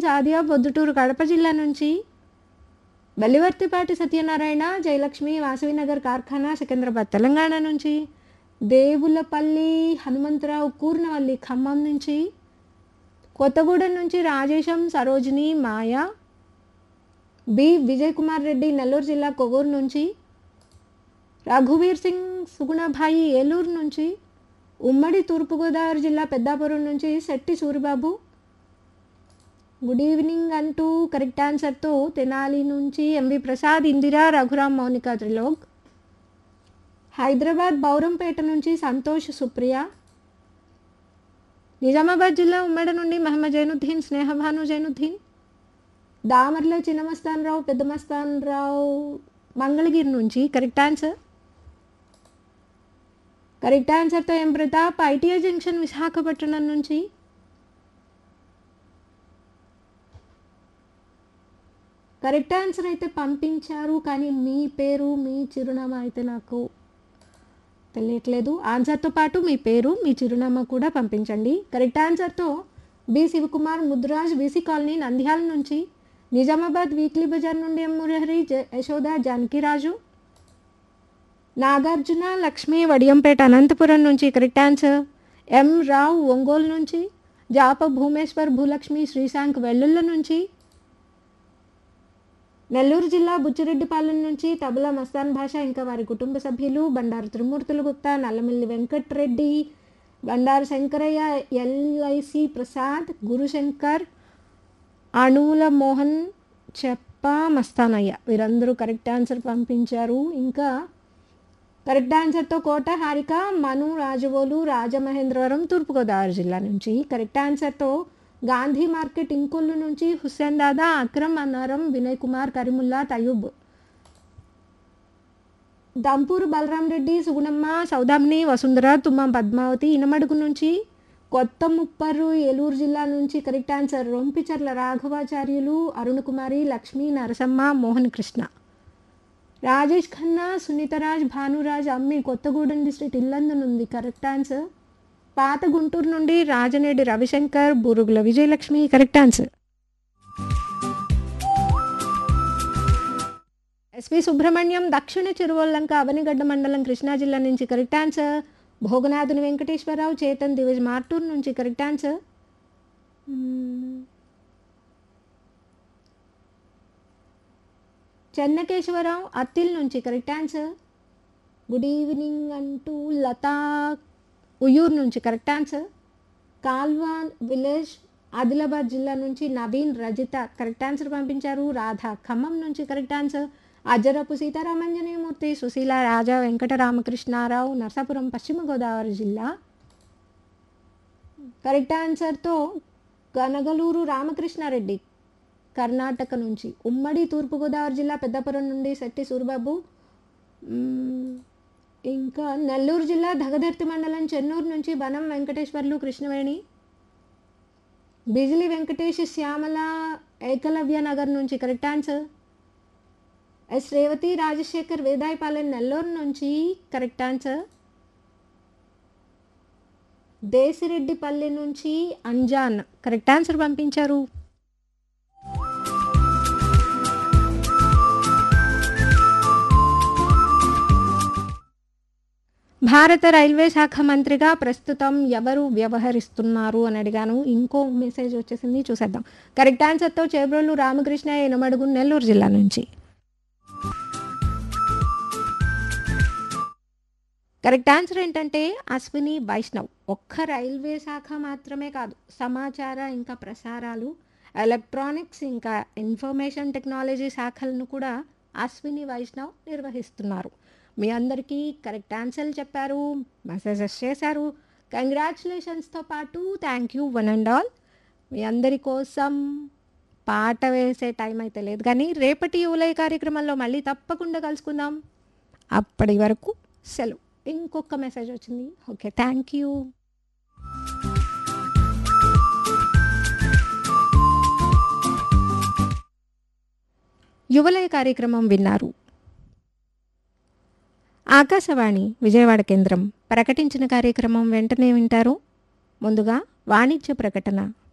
సాదియా పొద్దుటూరు కడప జిల్లా నుంచి బలివర్తిపాటి సత్యనారాయణ జయలక్ష్మి వాసవినగర్ కార్ఖానా సికింద్రాబాద్ తెలంగాణ నుంచి దేవులపల్లి హనుమంతరావు కూర్నవల్లి ఖమ్మం నుంచి కొత్తగూడెం నుంచి రాజేశం సరోజిని మాయ బి విజయ్ కుమార్ రెడ్డి నెల్లూరు జిల్లా కొవ్వూరు నుంచి రఘువీర్ సింగ్ సుగుణభాయి ఏలూరు నుంచి ఉమ్మడి తూర్పుగోదావరి జిల్లా పెద్దాపురం నుంచి శెట్టి సూరిబాబు గుడ్ ఈవినింగ్ అంటూ కరెక్ట్ ఆన్సర్తో తెనాలి నుంచి ఎంవి ప్రసాద్ ఇందిరా రఘురామ్ మౌనిక త్రిలోక్ హైదరాబాద్ బౌరంపేట నుంచి సంతోష్ సుప్రియ నిజామాబాద్ జిల్లా ఉమ్మడి నుండి మహమ్మద్ జైనుద్దీన్ స్నేహభాను జైనుద్దీన్ దామర్ల చిన్నమస్తాన్ రావు పెద్దమస్తాన్ రావు మంగళగిరి నుంచి కరెక్ట్ ఆన్సర్ కరెక్ట్ ఆన్సర్తో M Pratap ITI junction Visakhapatnam నుంచి కరెక్ట్ ఆన్సర్ అయితే పంపించారు కానీ మీ పేరు మీ చిరునామా అయితే నాకు తెలియట్లేదు ఆన్సర్తో పాటు మీ పేరు మీ చిరునామా కూడా పంపించండి కరెక్ట్ ఆన్సర్తో బి శివకుమార్ ముద్రాజ్ బీసీ కాలనీ నంద్యాల నుంచి నిజామాబాద్ వీక్లీ బజార్ నుండి ఎం మురహరి జ- యశోద జానకిరాజు నాగార్జున లక్ష్మి వడియంపేట అనంతపురం నుంచి correct answer M Rao Ongole నుంచి జాప భూమేశ్వర్ భూలక్ష్మి శ్రీశాంక్ వెల్లుల్ల నుంచి నెల్లూరు జిల్లా బుచ్చిరెడ్డిపాలెం నుంచి తబలా మస్తాన్ భాష ఇంకా వారి కుటుంబ సభ్యులు బండారు త్రిమూర్తులు గుప్తా నల్లమిల్లి వెంకట్రెడ్డి బండారు శంకరయ్య ఎల్ఐసి ప్రసాద్ గురుశంకర్ అణువుల మోహన్ చెప్ప మస్తానయ్య వీరందరూ కరెక్ట్ ఆన్సర్ పంపించారు ఇంకా కరెక్ట్ ఆన్సర్తో కోట హారిక మను రాజవోలు రాజమహేంద్రవరం తూర్పుగోదావరి జిల్లా నుంచి కరెక్ట్ ఆన్సర్తో గాంధీ మార్కెట్ ఇంకొల్లు నుంచి హుస్సేన్ దాదా అక్రమ్ అన్నారం వినయ్ కుమార్ కరీముల్లా తయూబ్ దంపూరు బలరాం రెడ్డి సుగుణమ్మ సౌదామిని వసుంధర తుమ్మ పద్మావతి ఇనమడుగు నుంచి కొత్త ముప్పర్రు ఏలూరు జిల్లా నుంచి కరెక్ట్ ఆన్సర్ రొంపిచర్ల రాఘవాచార్యులు అరుణ్ కుమారి లక్ష్మీ నరసమ్మ మోహన్ కృష్ణ రాజేష్ ఖన్నా సునీతరాజ్ భానురాజ్ అమ్మి కొత్తగూడెం డిస్ట్రిక్ట్ ఇల్లందునుంది కరెక్ట్ ఆన్సర్ పాత గుంటూరు నుండి రాజనేడి Ravishankar Burugula Vijayalakshmi correct answer SV Subrahmanyam దక్షిణ చెరువల్లంక అవనిగడ్డ మండలం కృష్ణా జిల్లా నుంచి కరెక్ట్ ఆన్సర్ భోగనాథుని వెంకటేశ్వరరావు చేతన్ దివేజ్ మార్టూర్ నుంచి కరెక్ట్ ఆన్సర్ మ్మ్. చెన్నకేశ్వరరావు అత్తిల్ నుంచి కరెక్ట్ ఆన్సర్ గుడ్ ఈవినింగ్ అంటూ లతా ఉయ్యూరు నుంచి కరెక్ట్ ఆన్సర్ కాల్వాన్ విలేజ్ ఆదిలాబాద్ జిల్లా నుంచి నవీన్ రజిత కరెక్ట్ ఆన్సర్ పంపించారు రాధ ఖమ్మం నుంచి కరెక్ట్ ఆన్సర్ అజరపు సీతారామంజనేయమూర్తి సుశీల రాజా వెంకటరామకృష్ణారావు నరసాపురం పశ్చిమ గోదావరి జిల్లా కరెక్ట్ ఆన్సర్తో గనగలూరు రామకృష్ణారెడ్డి కర్ణాటక నుంచి ఉమ్మడి తూర్పుగోదావరి జిల్లా పెద్దపురం నుండి శెట్టి సూరిబాబు మ్మ్, ఇంకా నెల్లూరు జిల్లా దగదర్తి మండలం చెన్నూరు నుంచి వనం వెంకటేశ్వర్లు కృష్ణవేణి బిజిలి వెంకటేష్ శ్యామల ఏకలవ్య నగర్ నుంచి correct answer S Revathi Rajasekhar Vedayapalem Nellore నుంచి కరెక్ట్ ఆన్సర్ దేశిరెడ్డిపల్లి నుంచి అంజాన్ కరెక్ట్ ఆన్సర్ పంపించారు భారత రైల్వే శాఖ మంత్రిగా ప్రస్తుతం ఎవరు వ్యవహరిస్తున్నారు అని అడిగాను ఇంకో మెసేజ్ వచ్చేసింది చూసేద్దాం కరెక్ట్ ఆన్సర్తో చేబ్రోలు రామకృష్ణ ఎనమడుగు నెల్లూరు జిల్లా నుంచి కరెక్ట్ ఆన్సర్ ఏంటంటే అశ్విని వైష్ణవ్ ఒక్క రైల్వే శాఖ మాత్రమే కాదు సమాచార ఇంకా ప్రసారాలు ఎలక్ట్రానిక్స్ ఇంకా ఇన్ఫర్మేషన్ టెక్నాలజీ శాఖలను కూడా అశ్విని వైష్ణవ్ నిర్వహిస్తున్నారు మీ అందరికీ కరెక్ట్ ఆన్సర్లు చెప్పారు మెసేజెస్ చేశారు కంగ్రాచులేషన్స్తో పాటు thank you one and all మీ అందరి కోసం పాట వేసే టైం అయితే లేదు కానీ రేపటి యువలయ కార్యక్రమంలో మళ్ళీ తప్పకుండా కలుసుకుందాం అప్పటి వరకు సెలవు ఇంకొక మెసేజ్ వచ్చింది ఓకే థ్యాంక్ యూ యువలయ కార్యక్రమం విన్నారు ఆకాశవాణి విజయవాడ కేంద్రం ప్రకటించిన కార్యక్రమం వెంటనే వింటారు ముందుగా వాణిజ్య ప్రకటన